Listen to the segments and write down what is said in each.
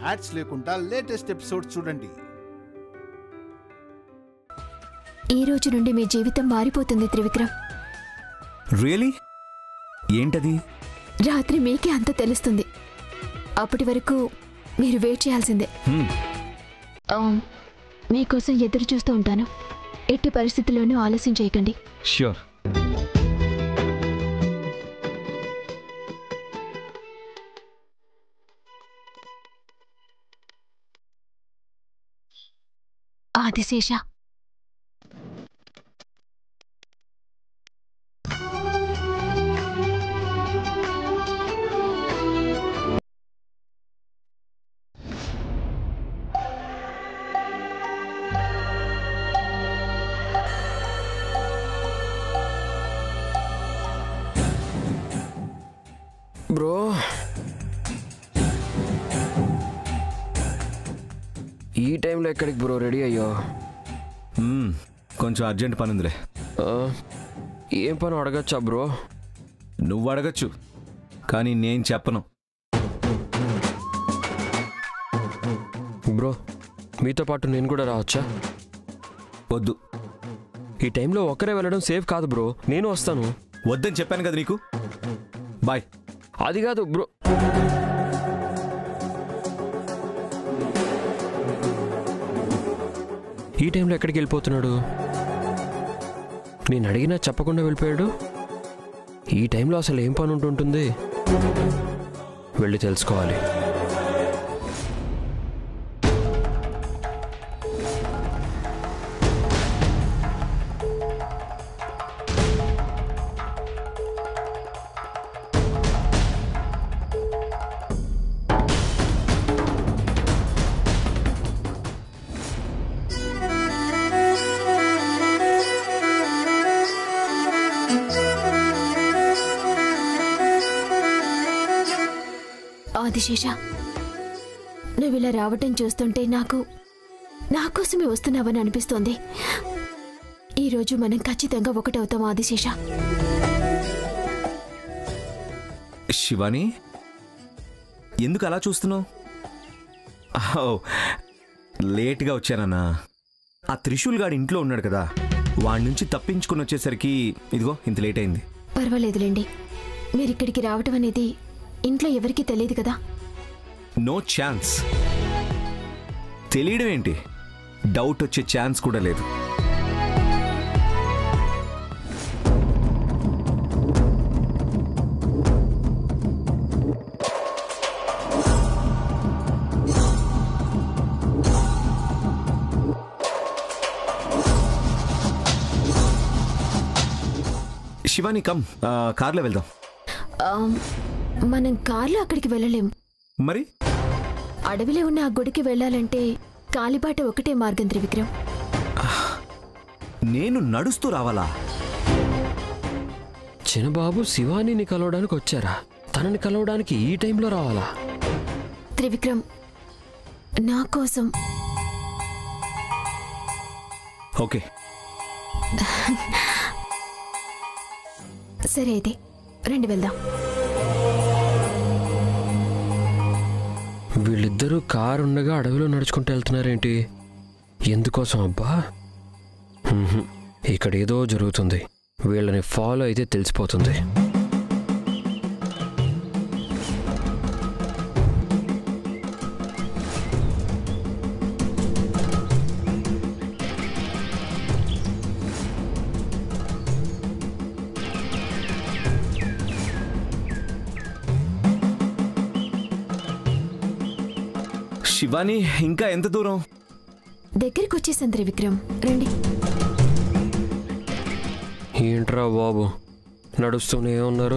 Ads లేకుండా latest episode చూడండి ఈ రోజు నుండి మీ జీవితం మారిపోతుంది త్రివిక్రమ్ రియలీ ఏంటది రాత్రి మీకే అంత తెలుస్తుంది అప్పటి వరకు మీరు వెయిట్ చేయాల్సిందే హ్మ్, ఆ, మీకోసం ఎదురు చూస్తూ ఉంటాను ఎట్టి పరిస్థితుల్లోనూ ఆలస్యం చేయకండి ష్యూర్ ఆదిశేష బ్రో ఈ టైంలో ఎక్కడికి బ్రో రెడీ అయ్యో మ్మ్, కొంచెం అర్జెంట్ పని ఉందిలే ఆ, ఏం పని అడగచ్చా బ్రో నువ్వు అడగచ్చు కానీ నేను చెప్పను బ్రో మీతో పాటు నేను కూడా రావచ్చా వద్దు ఈ టైంలో ఒక్కరే వెళ్ళడం సేఫ్ కాదు బ్రో నేను వస్తాను వద్దని చెప్పాను కదా నీకు బాయ్ అది కాదు బ్రో ఈ టైంలో ఎక్కడికి వెళ్ళిపోతున్నాడు నేను అడిగినా చెప్పకుండా వెళ్ళిపోయాడు ఈ టైంలో అసలు ఏం పని ఉంటుంటుంది వెళ్ళి తెలుసుకోవాలి ఆదిశేష నువ్వు ఇలా రావటం చూస్తుంటే నాకు నా కోసమే వస్తున్నావని అనిపిస్తోంది ఈరోజు మనం ఖచ్చితంగా ఒకటవుతాం ఆదిశేష శివాని ఎందుకు అలా చూస్తున్నావు ఓ, లేట్గా వచ్చానన్నా ఆ త్రిశూల్ గాడు ఇంట్లో ఉన్నాడు కదా వాడి నుంచి తప్పించుకుని వచ్చేసరికి ఇదిగో ఇంత లేట్ అయింది పర్వాలేదులేండి మీరు ఇక్కడికి రావటం అనేది ఇంట్లో ఎవరికీ తెలియదు కదా నో ఛాన్స్ తెలియడం ఏంటి డౌట్ వచ్చే ఛాన్స్ కూడా లేదు శివాని కమ్ ఆ, కార్లో వెళ్దాం ఆ, మనం కార్లో అక్కడికి వెళ్ళలేం మరి అడవిలో ఉన్న ఆ గుడికి వెళ్ళాలంటే కాలిబాట ఒకటే మార్గం త్రివిక్రమ్ నేను నడుస్తూ రావాలా చిన్నబాబు శివానీని కలవడానికి వచ్చారా తనని కలవడానికి ఈ టైంలో రావాలా త్రివిక్రమ్ నా కోసం ఓకే సరే అయితే రండి వెళ్దాం వీళ్ళిద్దరూ కారు ఉండగా అడవిలో నడుచుకుంటూ వెళ్తున్నారేంటి ఎందుకోసం అబ్బా మ్మ్హ్. ఇక్కడ ఏదో జరుగుతుంది వీళ్ళని ఫాలో అయితే తెలిసిపోతుంది శివాని ఇంకా ఎంత దూరం దగ్గరికి వచ్చేసాం త్రివిక్రమ్ రండి ఏంట్రా బాబు నడుస్తూనే ఉన్నారు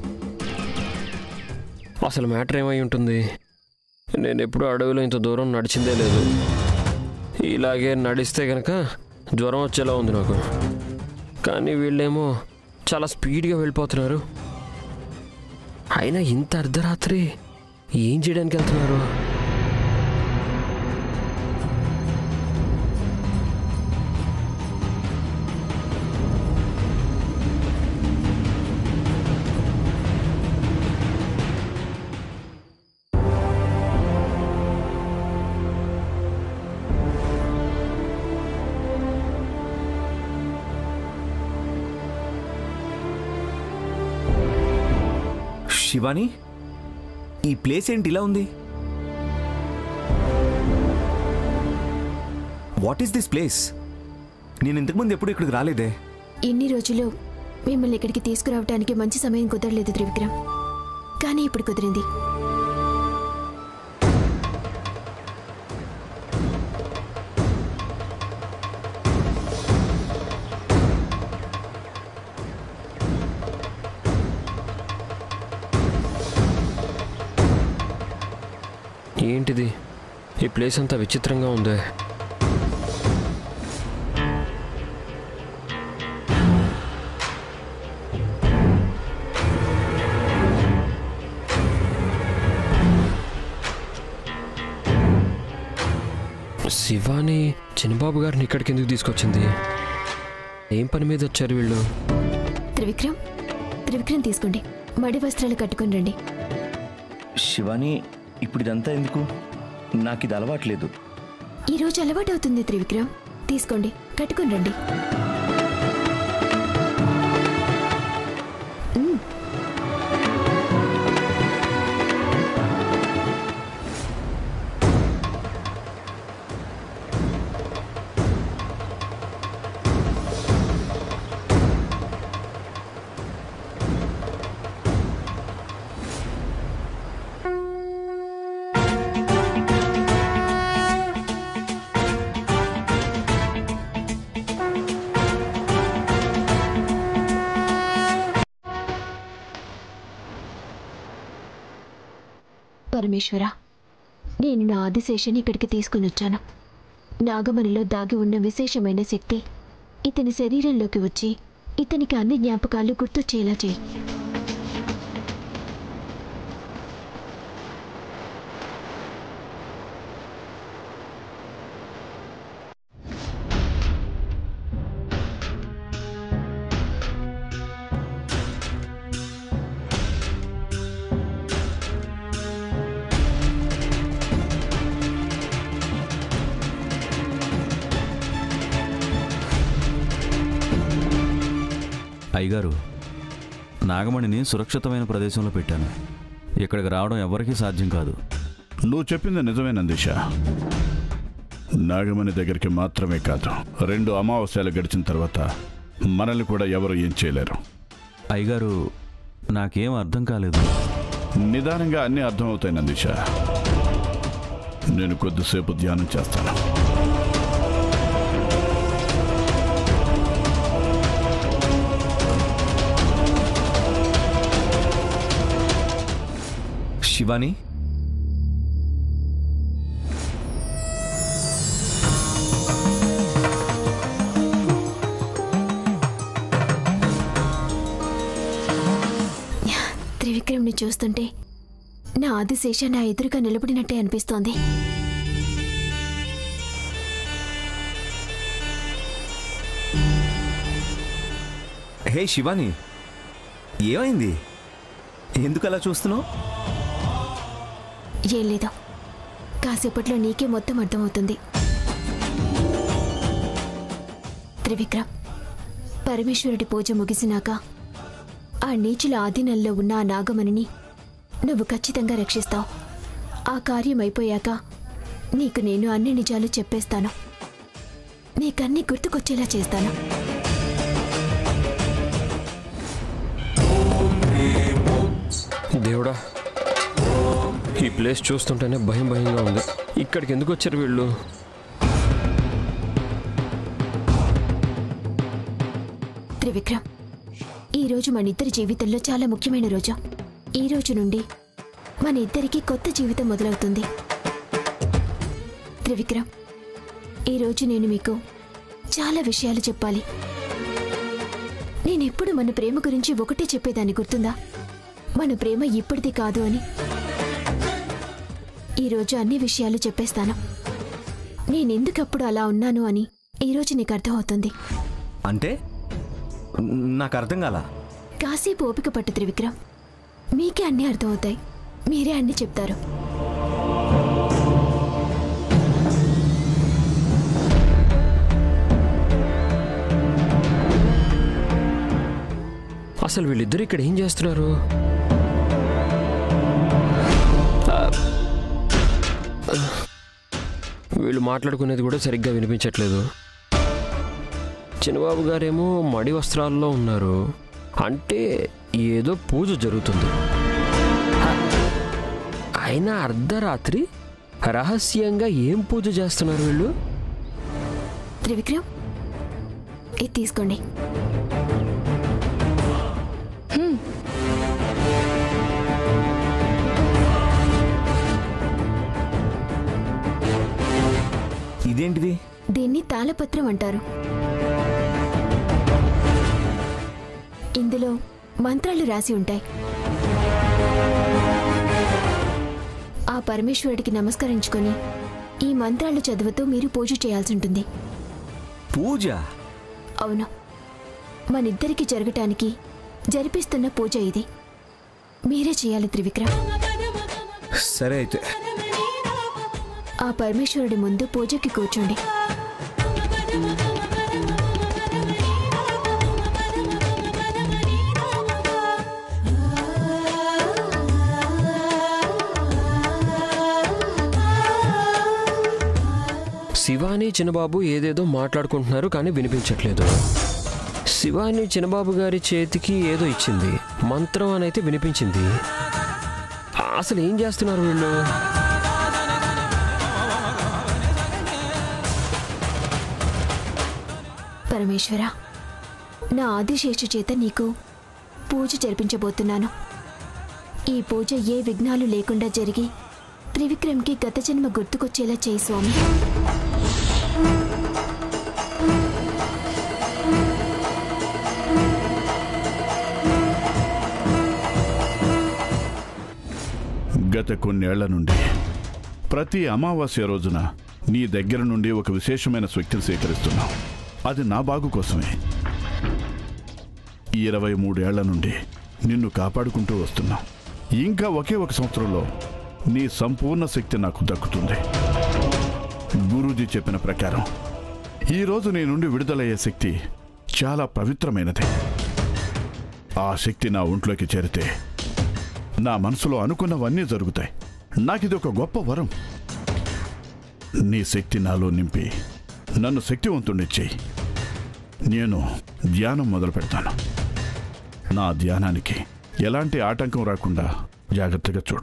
అసలు మ్యాటర్ ఏమై ఉంటుంది నేను ఎప్పుడు అడవిలో ఇంత దూరం నడిచిందే లేదు ఇలాగే నడిస్తే కనుక జ్వరం వచ్చేలా ఉంది నాకు కానీ వీళ్ళేమో చాలా స్పీడ్గా వెళ్ళిపోతున్నారు అయినా ఇంత అర్ధరాత్రి ఏం చేయడానికి వెళ్తున్నారు శివాని ఈ ప్లేస్ ఏంటి ఇలా ఉంది వాట్ ఈస్ దిస్ ప్లేస్ నేను ఇంతకుముందు ఎప్పుడు ఇక్కడికి రాలేదే ఇన్ని రోజులు మిమ్మల్ని ఇక్కడికి తీసుకురావడానికి మంచి సమయం కుదరలేదు త్రివిక్రమ్ కానీ ఇప్పుడు కుదిరింది ఏంటిది ఈ ప్లేస్ అంతా విచిత్రంగా ఉంది శివాని చిన్నబాబు గారిని ఇక్కడికి ఎందుకు తీసుకొచ్చింది ఏం పని మీద వచ్చారు వీళ్ళు త్రివిక్రమ్ త్రివిక్రమ్ తీసుకోండి మడి వస్త్రాలు కట్టుకుని రండి శివాని ఇప్పుడు ఇదంతా ఎందుకు నాకు ఇది అలవాట్లేదు ఈ రోజు అలవాటు అవుతుంది త్రివిక్రమ్ తీసుకోండి కట్టుకుని రండి మ్, పరమేశ్వర నేను నా ఆదిశేషని ఇక్కడికి తీసుకుని వచ్చాను నాగమణిలో దాగి ఉన్న విశేషమైన శక్తి ఇతని శరీరంలోకి వచ్చి ఇతనికి అన్ని జ్ఞాపకాలు గుర్తొచ్చేలా చేయి అయ్యగారు నాగమణిని సురక్షితమైన ప్రదేశంలో పెట్టాను ఇక్కడికి రావడం ఎవరికీ సాధ్యం కాదు నువ్వు చెప్పింది నిజమే నందిష నాగమణి దగ్గరికి మాత్రమే కాదు రెండు అమావాస్యలు గడిచిన తర్వాత మనల్ని కూడా ఎవరు ఏం చేయలేరు అయ్యగారు నాకేం అర్థం కాలేదు నిదానంగా అన్నీ అర్థమవుతాయి నందిష నేను కొద్దిసేపు ధ్యానం చేస్తాను శివాని త్రివిక్రమ్ని చూస్తుంటే నా ఆదిశేష నా ఎదురుగా నిలబడినట్టే అనిపిస్తోంది హే శివాని ఏమైంది ఎందుకు అలా చూస్తున్నావు ఏం లేదు కాసేపట్లో నీకే మొత్తం అర్థమవుతుంది త్రివిక్రమ్ పరమేశ్వరుడి పూజ ముగిసినాక ఆ నీచుల ఆధీనంలో ఉన్న ఆ నాగమణిని నువ్వు ఖచ్చితంగా రక్షిస్తావు ఆ కార్యం అయిపోయాక నీకు నేను అన్ని నిజాలు చెప్పేస్తాను నీకన్నీ గుర్తుకొచ్చేలా చేస్తాను దేవుడా ఈ ప్లేస్ చూస్తుంటేనే భయం భయంగా ఉంది ఇక్కడికి ఎందుకు వచ్చారు వీళ్ళు త్రివిక్రమ్ ఈ రోజు మన ఇద్దరి జీవితంలో చాలా ముఖ్యమైన రోజు ఈ రోజు నుండి మన ఇద్దరికి కొత్త జీవితం మొదలవుతుంది త్రివిక్రమ్ ఈ రోజు నేను మీకు చాలా విషయాలు చెప్పాలి నేనెప్పుడు మన ప్రేమ గురించి ఒకటే చెప్పేదాన్ని గుర్తుందా మన ప్రేమ ఇప్పటిది కాదు అని ఈరోజు అన్ని విషయాలు చెప్పేస్తాను నేనెందుకప్పుడు అలా ఉన్నాను అని ఈరోజు నీకు అర్థమవుతుంది అంటే నాకు అర్థం కాలా కాసేపు ఓపిక పట్టు త్రివిక్రమ్ మీకే అన్నీ అర్థమవుతాయి మీరే అన్నీ చెప్తారు అసలు వీళ్ళిద్దరు ఇక్కడ ఏం చేస్తున్నారు వీళ్ళు మాట్లాడుకునేది కూడా సరిగ్గా వినిపించట్లేదు చిన్నబాబు గారేమో మడి వస్త్రాల్లో ఉన్నారు అంటే ఏదో పూజ జరుగుతుంది హ, అయినా అర్ధరాత్రి రహస్యంగా ఏం పూజ చేస్తున్నారు వీళ్ళు త్రివిక్రమ్ ఇది తీసుకోండి ఇదేంటిది దీన్ని తాళపత్రం అంటారు ఇందులో మంత్రాలు రాసి ఉంటాయి ఆ పరమేశ్వరుడికి నమస్కరించుకొని ఈ మంత్రాలు చదువుతూ మీరు పూజ చేయాల్సి ఉంటుంది పూజ అవును మనిద్దరికి జరగటానికి జరిపిస్తున్న పూజ ఇది మీరే చేయాలి త్రివిక్రమ్ సరే అయితే ఆ పరమేశ్వరుడి ముందు పూజకి కూర్చోండి శివాని చిన్నబాబు ఏదేదో మాట్లాడుకుంటున్నారు కానీ వినిపించట్లేదు శివాని చిన్నబాబు గారి చేతికి ఏదో ఇచ్చింది మంత్రం అని అయితే వినిపించింది అసలు ఏం చేస్తున్నారు వీళ్ళు పరమేశ్వర నా ఆదిశేషు చేత నీకు పూజ జరిపించబోతున్నాను ఈ పూజ ఏ విఘ్నాలు లేకుండా జరిగి త్రివిక్రమ్కి గత జన్మ గుర్తుకొచ్చేలా చేయి స్వామి గత కొన్నేళ్ల నుండి ప్రతి అమావాస్య రోజున నీ దగ్గర నుండి ఒక విశేషమైన శక్తిని సేకరిస్తున్నావు అది నా బాగు కోసమే ఈ ఇరవై మూడేళ్ల నుండి నిన్ను కాపాడుకుంటూ వస్తున్నాం ఇంకా ఒకే ఒక సంవత్సరంలో నీ సంపూర్ణ శక్తి నాకు దక్కుతుంది గురూజీ చెప్పిన ప్రకారం ఈరోజు నీ నుండి విడుదలయ్యే శక్తి చాలా పవిత్రమైనది ఆ శక్తి నా ఒంట్లోకి చేరితే నా మనసులో అనుకున్నవన్నీ జరుగుతాయి నాకిది ఒక గొప్ప వరం నీ శక్తి నాలో నింపి నన్ను శక్తివంతుణ్ణి చెయ్యి నేను ధ్యానం మొదలు పెడతాను నా ధ్యానానికి ఎలాంటి ఆటంకం రాకుండా జాగ్రత్తగా చూడు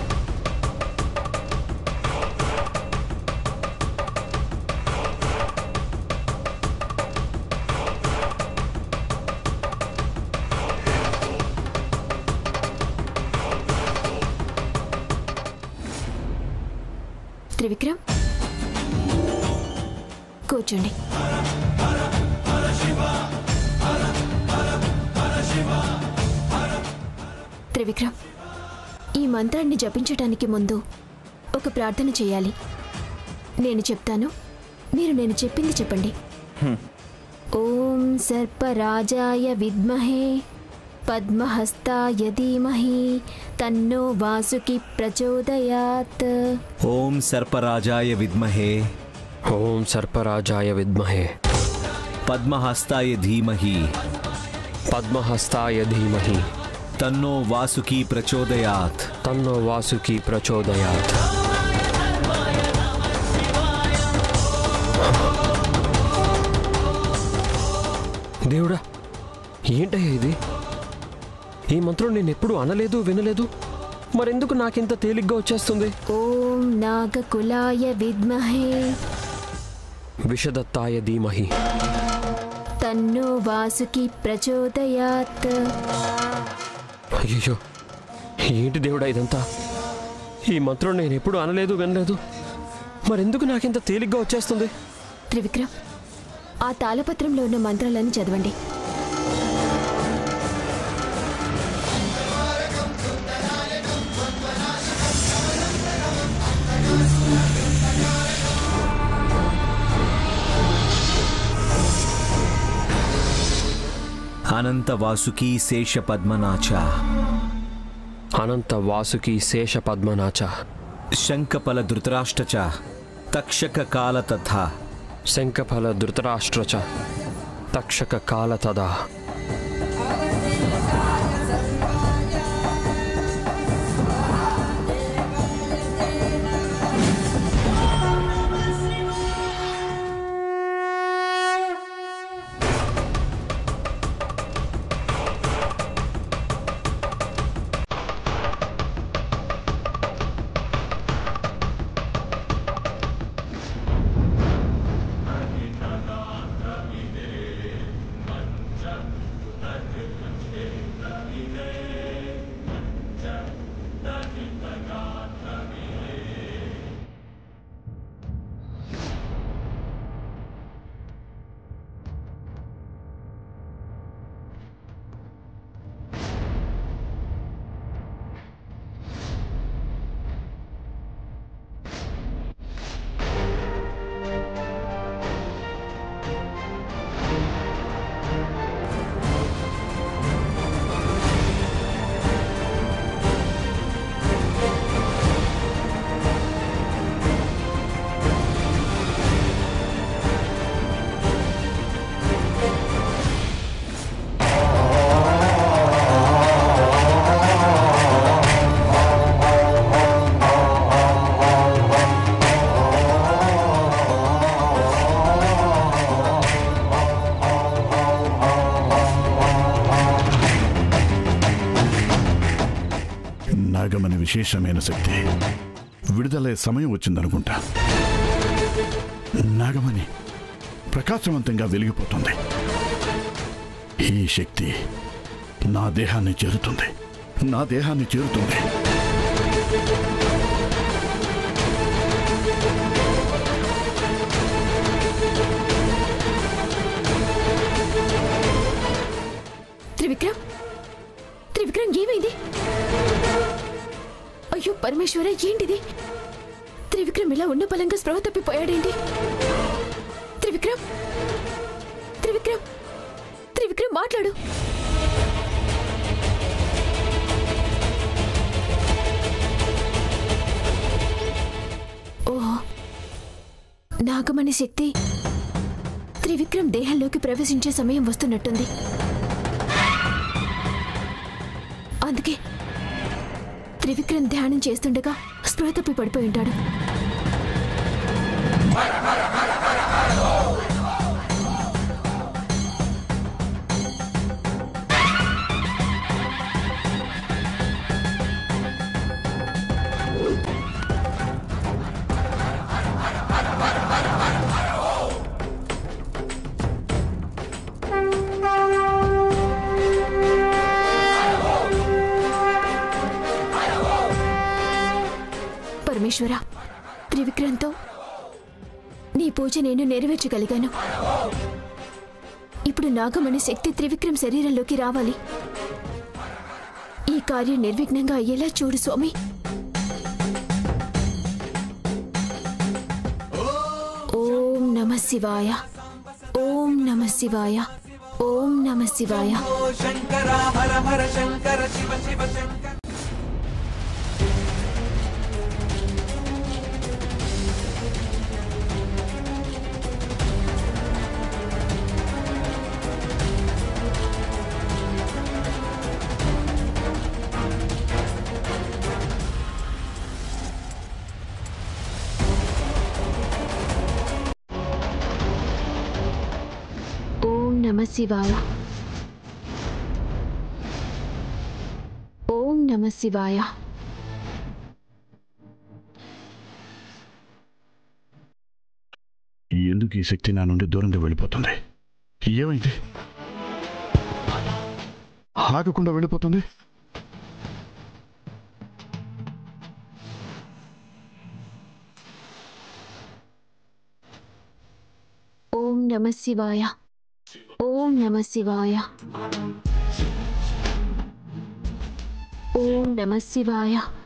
త్రివిక్రమ్ కూర్చోండి త్రివిక్రమ్ ఈ మంత్రాన్ని జపించటానికి ముందు ఒక ప్రార్థన చేయాలి నేను చెప్తాను మీరు నేను చెప్పింది చెప్పండి ఓం సర్పరాజాయ విద్మహే పద్మహస్తాయ ధీమహి తన్నో వాసుకి ప్రచోదయాత్ ఓం సర్పరాజాయ విద్మహే ఓం సర్పరాజాయ విద్మహే పద్మహస్తాయ ధీమహి పద్మహస్తాయ ధీమహి తన్నో వాసుకి ప్రచోదయాత్ తన్నో వాసుకి ప్రచోదయాత్ దేవుడా ఏంటయ్యా ఇది ఈ మంత్రం నేను ఎప్పుడు అనలేదు వినలేదు మరెందుకు నాకింత తేలిగ్గా వచ్చేస్తుంది ఓం నాగకులాయ విద్మహే విషదత్తాయ ధీమహి తన్నో వాసుకి ప్రచోదయాత్ అయ్యో ఏంటి దేవుడా ఇదంతా ఈ మంత్రం నేను ఎప్పుడు అనలేదు వినలేదు మరెందుకు నాకింత తేలిగ్గా వచ్చేస్తుంది త్రివిక్రమ్ ఆ తాళపత్రంలో ఉన్న మంత్రాలను చదవండి అనంత వాసుకి శేష పద్మనాచ అనంత వాసుకి శేష పద్మనాచ శంఖపల ధృతరాష్ట్ర చ తక్షక కాల తథా శంఖఫల ధృతరాష్ట్ర చ తక్షక కాల తదా విశేషమైన శక్తి విడుదలయ్యే సమయం వచ్చిందనుకుంటా నాగమణి ప్రకాశవంతంగా వెలిగిపోతుంది ఈ శక్తి నా దేహాన్ని చేరుతుంది నా దేహాన్ని చేరుతుంది త్రివిక్రమ్ త్రివిక్రమ్ ఏమైంది అయ్యో పరమేశ్వర ఏంటిది త్రివిక్రమ్ ఇలా ఉన్న బలంగా స్పృహ తప్పిపోయాడేంటి త్రివిక్రమ్ త్రివిక్రమ్ త్రివిక్రమ్ మాట్లాడు ఓహో నాగమణి శక్తి త్రివిక్రమ్ దేహంలోకి ప్రవేశించే సమయం వస్తున్నట్టుంది అందుకే త్రివిక్రమ్ ధ్యానం చేస్తుండగా స్పృహ తప్పి పడిపోయి ఉంటాడు పరమేశ్వర త్రివిక్రమ్తో నీ పూజ నేను నెరవేర్చగలిగాను ఇప్పుడు నాగమణి శక్తి త్రివిక్రమ్ శరీరంలోకి రావాలి ఈ కార్యం నిర్విఘ్నంగా అయ్యేలా చూడు స్వామి ఓం నమ శివాయ ఓం నమ శివాయ ఓం నమ శివాయ శంకర హర హర శంకర శివ శివ శంకర ఓం నమ శివాయ ఓం నమ శివాయ ఎందుకు ఈ శక్తి నా నుండి దూరంగా వెళ్ళిపోతుంది ఏమైంది ఆగకుండా వెళ్ళిపోతుంది ఓం నమ శివాయ ఓం నమ శివాయ ఓం నమ శివాయ